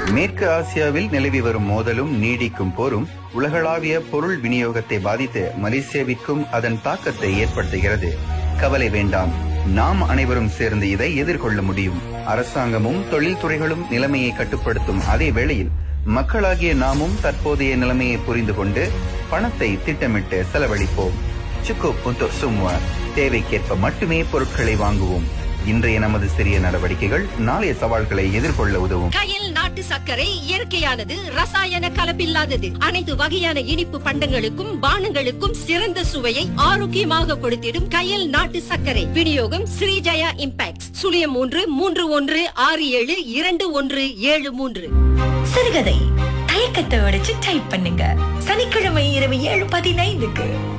மேற்கு ஆசியாவில் நிலவி வரும் மோதலும் நீடிக்கும் போரும் உலகளாவிய பொருள் விநியோகத்தை பாதித்து மலேசியாவிற்கும் அதன் தாக்கத்தை ஏற்படுத்துகிறது கவலை வேண்டாம் நாம் அனைவரும் சேர்ந்து இதை எதிர்கொள்ள முடியும் அரசாங்கமும் தொழில்துறைகளும் நிலைமையை கட்டுப்படுத்தும் அதே வேளையில் மக்களாகிய நாமும் தற்போதைய நிலைமையை புரிந்து கொண்டு பணத்தை திட்டமிட்டு செலவழிப்போம் சுக்கு புத்து சும்மா தேவைக்கேற்ப மட்டுமே பொருட்களை வாங்குவோம் இன்றைய நமது சிறிய நடவடிக்கைகள் நாளைய சவால்களை எதிர்கொள்ள உதவும் கயல் நாட்டு சர்க்கரை இயற்கையானது ரசாயன கலப்பில்லாதது அனைத்து வகையான இனிப்பு பண்டங்களுக்கும் பானங்களுக்கும் சிறந்த சுவையை ஆரோக்கியமாக கொடுத்திடும் கயல் நாட்டு சர்க்கரை விநியோகம் ஸ்ரீஜயா இம்பாக்ட் சுழியம் மூன்று மூன்று ஒன்று ஆறு ஏழு இரண்டு ஒன்று ஏழு மூன்று சிறுகதை தயக்கத்தை உடைச்சு டைப் பண்ணுங்க சனிக்கிழமை இரவு ஏழு பதினைந்துக்கு